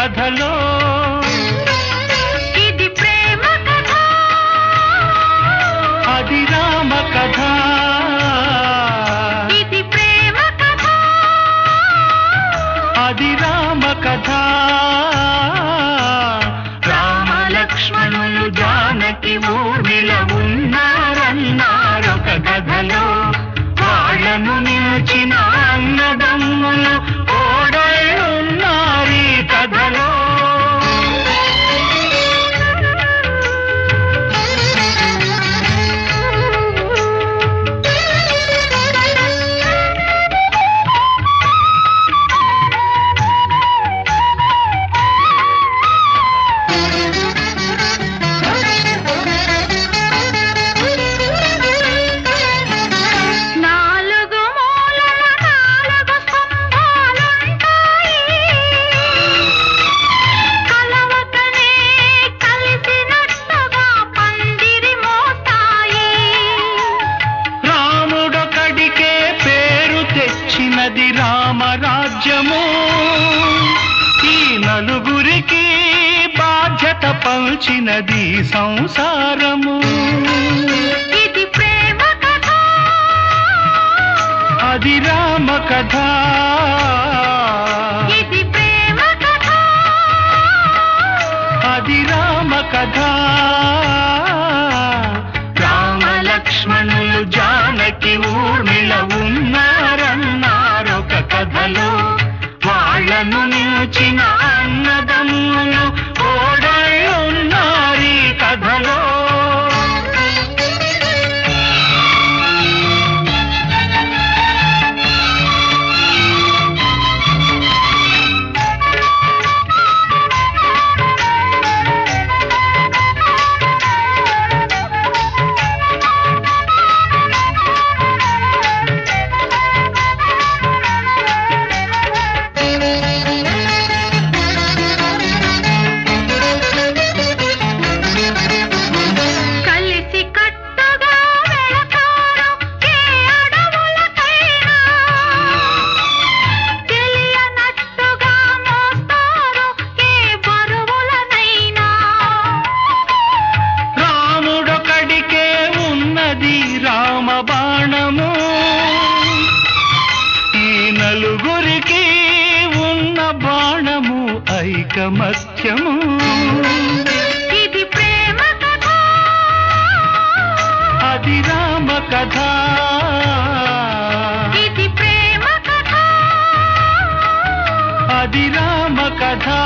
కథలో ఇది ప్రేమ కథ అది రామ కథ ఇది ప్రేమ కథ అది రామ కథ రామ లక్ష్మణులు జానకి ఊర్మిళ ఉన్నారన్నారొక కథలో వాళ్ళను నిలిచిన అన్నదమ్ములు ఓడలున్నారు ఈ కథలో నాలుగు మూలల నాలుగు స్తంభాలుంటాయి కలవకనే కలిసినట్టుగా పందిరి మోస్తాయి రాముడొకడికే పేరు తెచ్చినది రామరాజ్యము ఈ నలుగురికి బాధ్యత పంచినది సంసారము ఇది ప్రేమ కథ అది రామ కథ ఇది ప్రేమ కథ అది రామ కథ రామ లక్ష్మణులు జానకి ఊర్మిళ ఉన్నారన్నారొక కథలో వాళ్ళను నిలిచిన అన్నదమ్ములు ఓడలున్నారు ఈ కథలో కలిసి కట్టుగా వెళతారు ఏ అడవులకైనా తెలియనట్టుగా మోస్తారు ఏ బరువులనైనా రాముడొకడికే ఉన్నది రామ బాణము ఈ నలుగురికి ఉన్న బాణము ఐకమత్యము ఇది ప్రేమ కథ అది రామ కథ ఇది ప్రేమ కథ అది రామ కథ